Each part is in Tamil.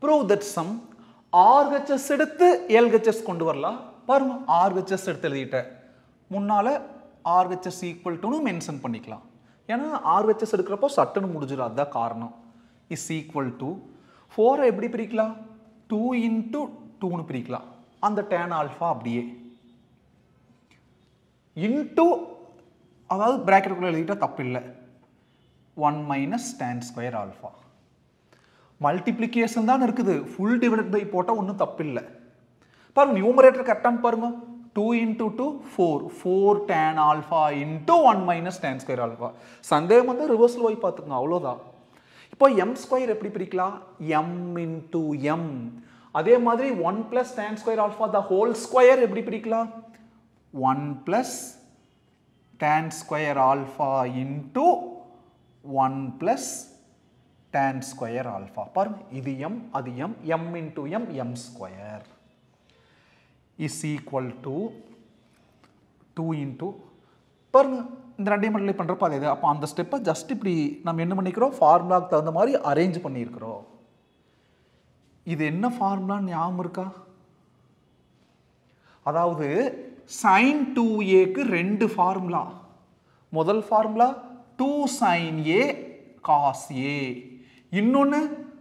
ப்ரூவ் தட் சம் ஆர்ஹெச்எஸ் எடுத்து எல்ஹெச்எஸ் கொண்டு வரலாம் பாருங்க ஆர்ஹெச்எஸ் எடுத்து எழுதிட்டேன் முன்னால ஆர்ஹெச்எஸ் ஈக்குவல் டுன்னு மென்ஷன் பண்ணிக்கலாம் ஏன்னா ஆர்ஹெச்எஸ் எடுக்கிறப்போ சட்டுன்னு முடிஞ்சிடும் அதுதான் காரணம் இஸ் ஈக்குவல் டு ஃபோரை எப்படி பிரிக்கலாம் டூ இன்ட்டு டூன்னு பிரிக்கலாம் அந்த டேன் ஆல்ஃபா அப்படியே இன்ட்டு அதாவது ப்ராக்கெட்டுக்குள்ளே எழுதிட்டா தப்பு இல்லை one minus tan square alpha multiplication தான் இருக்குது ஃபுல் டிவைடட் பை போட்டால் ஒன்றும் தப்பு இல்லை பாருங்க நியூமரேட்டர் கரெக்டானு பாருங்க two into two four four tan alpha into one minus tan square alpha சந்தேகம் வந்து ரிவர்ஸில் போய் பார்த்துக்கோங்க அவ்வளோதான் இப்போ எம் ஸ்கொயர் எப்படி பிரிக்கலாம் எம் இன்டூ எம் அதே மாதிரி one plus tan square alpha the whole square எப்படி பிரிக்கலாம் one plus tan square alpha into 1 plus tan square alpha பாருங்க இது m அது m m into m m square is equal to 2 into பாருங்க இந்த ரெண்டையும் மல்டிப்ளை பண்ணுறப்ப அது இது அப்போ அந்த ஸ்டெப்பை ஜஸ்ட் இப்படி நம்ம என்ன பண்ணிக்கிறோம் ஃபார்முலாக்கு தகுந்த மாதிரி அரேஞ்ச் பண்ணியிருக்கிறோம் இது என்ன ஃபார்முலான்னு ஞாபகம் இருக்கா அதாவது சைன் டூ ஏக்கு ரெண்டு ஃபார்முலா முதல் formula two sine A cos A இன்னொன்று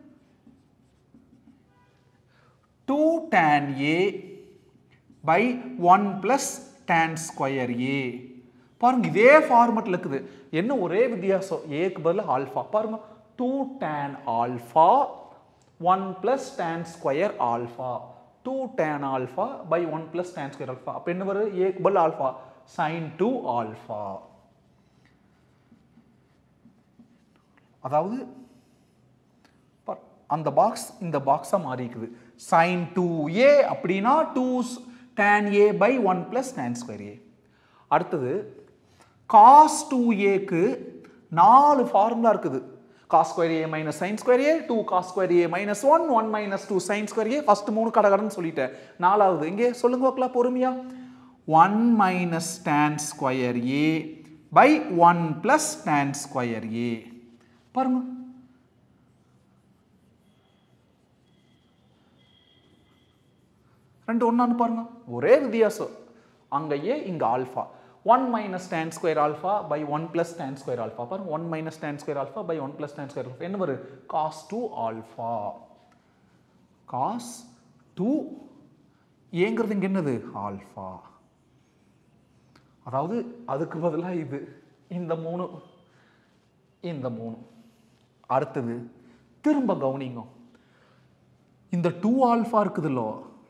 two tan A by one plus tan square A பாருங்க இதே ஃபார்மெட்டில் இருக்குது என்ன ஒரே வித்தியாசம் ஏக்கு பதில் ஆல்ஃபா பாருங்க two tan alpha one plus tan square alpha two tan alpha by one plus tan square alpha அப்போ என்ன வரும் ஏக்கு பதில் ஆல்ஃபா சைன் டூ ஆல்ஃபா அதாவது பார், அந்த பாக்ஸ் இந்த பாக்ஸாக மாறிக்குது சைன் டூ ஏ அப்படின்னா two tan A by one plus tan square A அடுத்தது காஸ் டூ ஏக்கு நாலு ஃபார்முலா இருக்குது cos square A minus sine square A two cos square A minus one one minus two sine square A first மூணு கடகடன்னு சொல்லிட்டேன் நாலாவது இங்கே சொல்லுங்க பார்க்கலாம் பொறுமையா one minus tan square A by one plus tan square A பாருங்க ரெண்டு ஒன்றான்னு பாருங்க ஒரே வித்தியாசம் அங்க ஏ இங்க alpha one minus tan square alpha by one plus tan square alpha பாருங்க one minus tan square alpha by one plus tan square alpha என்ன வரும் cos two alpha cos two ஏங்கிறது இங்க என்னது ஆல்ஃபா அதாவது அதுக்கு பதிலாக இது இந்த மூணு இந்த மூணு அடுத்தது திரும்ப கவனிங்க இந்த டூ ஆல்ஃபா இருக்குதுல்லோ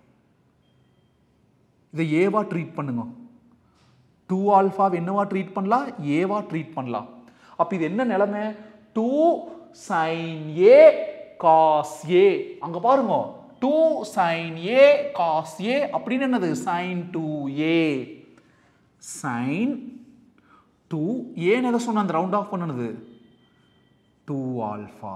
இதை ஏவா ட்ரீட் பண்ணுங்க டூ ஆல்ஃபா என்னவா ட்ரீட் பண்ணலாம் ஏவா ட்ரீட் பண்ணலாம் அப்ப இது என்ன நிலைமை two sine A cos A அங்க பாருங்க two sine A cos A அப்படின்னு என்னது sine two A sine two ஏன்னு எதை சொன்ன அந்த ரவுண்ட் ஆஃப் பண்ணுனது டூ ஆல்ஃபா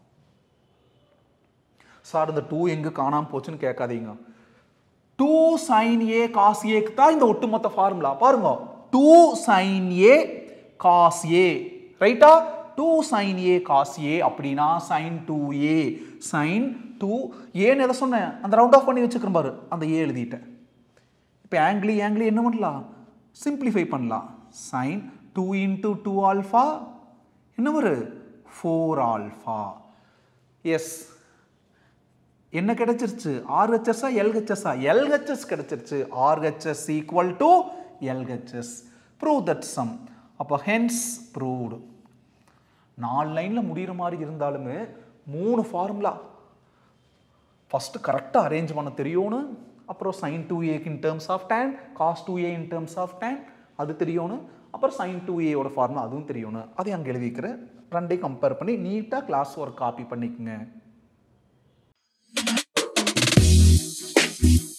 சார் இந்த டூ எங்க காணாம போச்சுன்னு கேட்காதீங்க டூ சைன் ஏ காஸ் ஏக்கு தான் இந்த ஒட்டுமொத்த ஃபார்முலா பாருங்க two sine A cos A ரைட்டா two sine A cos A அப்படின்னா sine two A sine two ஏன்னு எதை சொன்னேன் அந்த ரவுண்ட் ஆஃப் பண்ணி வச்சுக்கிறேன் பாரு அந்த ஏ எழுதிட்டேன் இப்போ ஆங்கிளி ஆங்கிளி என்ன பண்ணலாம் சிம்பிளிஃபை பண்ணலாம் sine two into two alpha என்ன வரும் ஃபோர் ஆல்ஃபா எஸ் என்ன கிடைச்சிருச்சு ஆர்ஹெச்எஸ்ஸா எல்ஹெச்எஸ்ஸா எல்ஹெச்எஸ் கிடைச்சிருச்சு RHS equal to LHS prove that sum அப்போ ஹென்ஸ் ப்ரூவ்டு நாலு லைனில் முடிகிற மாதிரி இருந்தாலுமே மூணு ஃபார்முலா ஃபஸ்ட்டு கரெக்டாக அரேஞ்ச் பண்ண தெரியணும் அப்புறம் சைன் டூ ஏக்கு in terms of tan cos two A in terms of tan அது தெரியணும் அப்புறம் சைன் டூ ஏயோட ஃபார்முலா அதுவும் தெரியணும் அதை அங்கே எழுதிக்கிறேன் ரெண்டையும் கம்பேர் பண்ணி நீட்டாக கிளாஸ் ஒர்க் காப்பி பண்ணிக்கங்க